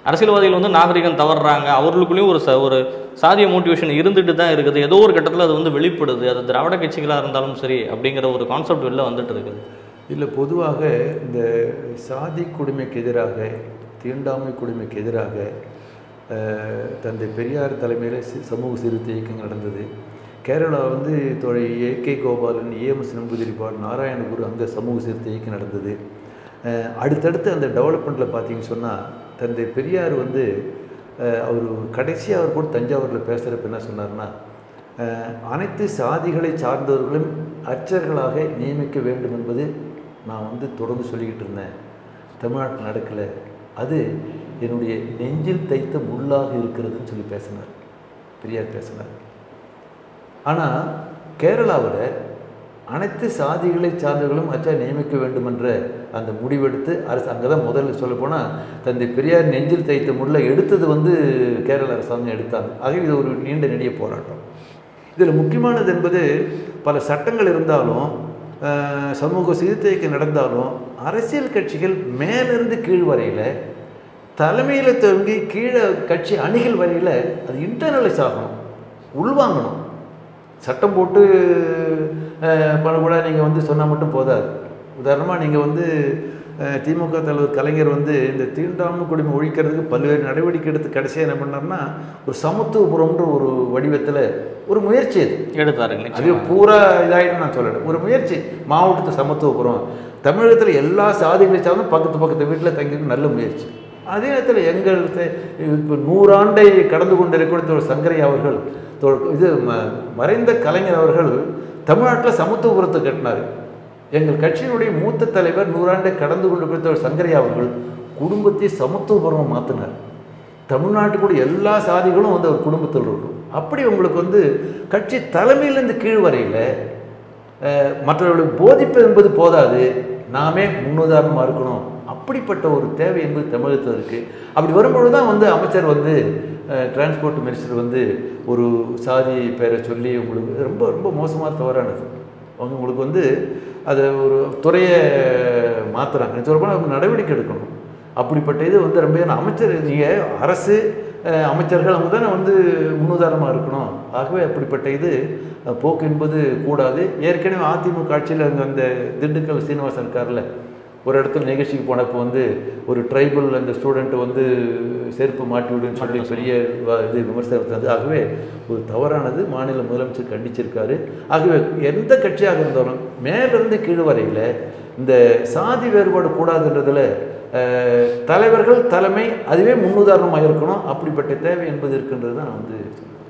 அரசியல்வாதிகள் வந்து நாகரிகம் தவறுறாங்க அவர்களுக்குள்ளேயும் ஒரு ச ஒரு சாதிய மோட்டிவேஷன் இருந்துட்டு தான் இருக்குது ஏதோ ஒரு கட்டத்தில் அது வந்து வெளிப்படுது அது திராவிட கட்சிகளாக இருந்தாலும் சரி அப்படிங்கிற ஒரு கான்செப்ட் வெளில வந்துட்டு இருக்குது இல்லை பொதுவாக இந்த சாதி கொடுமைக்கு எதிராக தீண்டாமை கொடுமைக்கு எதிராக அஹ், தந்தை பெரியார் தலைமையில் சி- சமூக சீர்திருத்த இயக்கம் நடந்தது கேரளா வந்து தொழி A K Gopalan EMS Namboodiripad Narayana Guru அங்கே சமூக சீர்திருத்த இயக்கம் நடந்தது அஹ், அடுத்தடுத்து அந்த டெவலப்மெண்ட்டில் பார்த்தீங்கன்னு சொன்னால் தந்தை பெரியார் வந்து அஹ், அவர் கடைசியாக அவர் கூட தஞ்சாவூரில் பேசுகிறப்ப என்ன சொன்னார்னா அஹ், அனைத்து சாதிகளை சார்ந்தவர்களும் அர்ச்சர்களாக நியமிக்க வேண்டும் என்பது நான் வந்து தொடர்ந்து சொல்லிக்கிட்டு இருந்தேன் தமிழ்நாட்டில் நடக்கலை அது என்னுடைய நெஞ்சில் தைத்த முள்ளாக இருக்கிறதுன்னு சொல்லி பேசினார் பெரியார் பேசினார் ஆனால் கேரளாவில் அனைத்து சாதிகளை சார்ந்தவர்களும் அச்சா நியமிக்க வேண்டும் என்ற அந்த முடிவெடுத்து அரசு அங்கே தான் முதல்ல சொல்லப்போனால் தந்தை பெரியார் நெஞ்சில் தைத்த முள்ள எடுத்தது வந்து கேரள அரசாங்கம் எடுத்தாங்க ஆகவே இது ஒரு நீண்ட நெடிய போராட்டம் இதில் முக்கியமானது என்பது பல சட்டங்கள் இருந்தாலும் அஹ், சமூக சீர்திருத்தம் நடந்தாலும் அரசியல் கட்சிகள் மேலிருந்து கீழ் வரையில் தலைமையில் தொடங்கி கீழே கட்சி அணிகள் வரையில் அது இன்டர்னலைஸ் ஆகணும் உள்வாங்கணும் சட்டம் போட்டு அஹ், பண்ணக்கூட நீங்கள் வந்து சொன்னால் மட்டும் போதாது உதாரணமாக நீங்கள் வந்து அஹ், திமுக தலைவர் கலைஞர் வந்து இந்த தீண்டாமை கொடுமை ஒழிக்கிறதுக்கு பல்வேறு நடவடிக்கை எடுத்து கடைசியாக என்ன பண்ணார்னா ஒரு சமத்துவபுரம்ன்ற ஒரு வடிவத்தில் ஒரு முயற்சி அது எடுத்தாருங்க அது பூரா இதாயிடும் நான் சொல்லலை ஒரு முயற்சி மாவட்டத்து சமத்துவபுரம் தமிழகத்தில் எல்லா சாதிகளை சார்ந்தும் பக்கத்து பக்கத்து வீட்டில் தங்கியிருக்க நல்ல முயற்சி அதே நேரத்தில் எங்கள் தெ- இப்போ நூறாண்டை கடந்து கொண்டிருக்கிற ஒரு சங்கரை அவர்கள் தொ- இது ம- மறைந்த கலைஞர் அவர்கள் தமிழ்நாட்டில் சமத்துவபுரத்தை கட்டினார் எங்கள் கட்சியினுடைய மூத்த தலைவர் நூறாண்டை கடந்து கொண்டிருக்கிற ஒரு சங்கரை அவர்கள் குடும்பத்தை சமத்துவபுரமாக மாற்றினார் தமிழ்நாட்டுக்குள்ள எல்லா சாதிகளும் வந்து ஒரு குடும்பத்தில் இருக்கும் அப்படி உங்களுக்கு வந்து கட்சி தலைமையிலேருந்து கீழ் வரையில் அஹ், மற்றவர்களுக்கு போதிப்பு என்பது போதாது நாமே முன்னுதாரணமாக இருக்கணும் அப்படிப்பட்ட ஒரு தேவை என்பது தமிழகத்தில் இருக்குது அப்படி வரும்பொழுது தான் வந்து அமைச்சர் வந்து டிரான்ஸ்போர்ட் மினிஸ்டர் வந்து ஒரு சாதி பேரை சொல்லி உங்களுக்கு ரொம்ப ரொம்ப மோசமாக தவறானது அவங்க உங்களுக்கு வந்து அதை ஒரு துறையை மாற்றுறாங்க சொல்லப்போனால் நடவடிக்கை எடுக்கணும் அப்படிப்பட்ட இது வந்து ரொம்ப ஏன்னா அமைச்சர் நீங்கள் அரசு அஹ், அமைச்சர்கள் அவங்க தானே வந்து முன்னுதாரணமாக இருக்கணும் ஆகவே அப்படிப்பட்ட இது அஹ், போக்கு என்பது கூடாது ஏற்கனவே அதிமுக ஆட்சியில் அங்கே அந்த திண்டுக்கல் சீனிவாசன் இருக்கார்ல ஒரு இடத்துல நிகழ்ச்சிக்கு போனப்போ வந்து ஒரு ட்ரைபல் அந்த ஸ்டூடெண்ட் வந்து செருப்பு மாட்டி விடுன்னு சொல்லி பெரிய வ- இது விமர்சனம் வந்தது ஆகவே ஒரு தவறானது மாநில முதலமைச்சர் கண்டிச்சிருக்காரு ஆகவே எந்த கட்சியாக இருந்தாலும் மேலிருந்து கீழ் வரையில் இந்த சாதி வேறுபாடு கூடாதுன்றதுல அஹ், தலைவர்கள் தலைமை அதுவே முன்னுதாரணமாக இருக்கணும் அப்படிப்பட்ட தேவை என்பது இருக்கின்றது தான் நான் வந்து சொல்றேன்.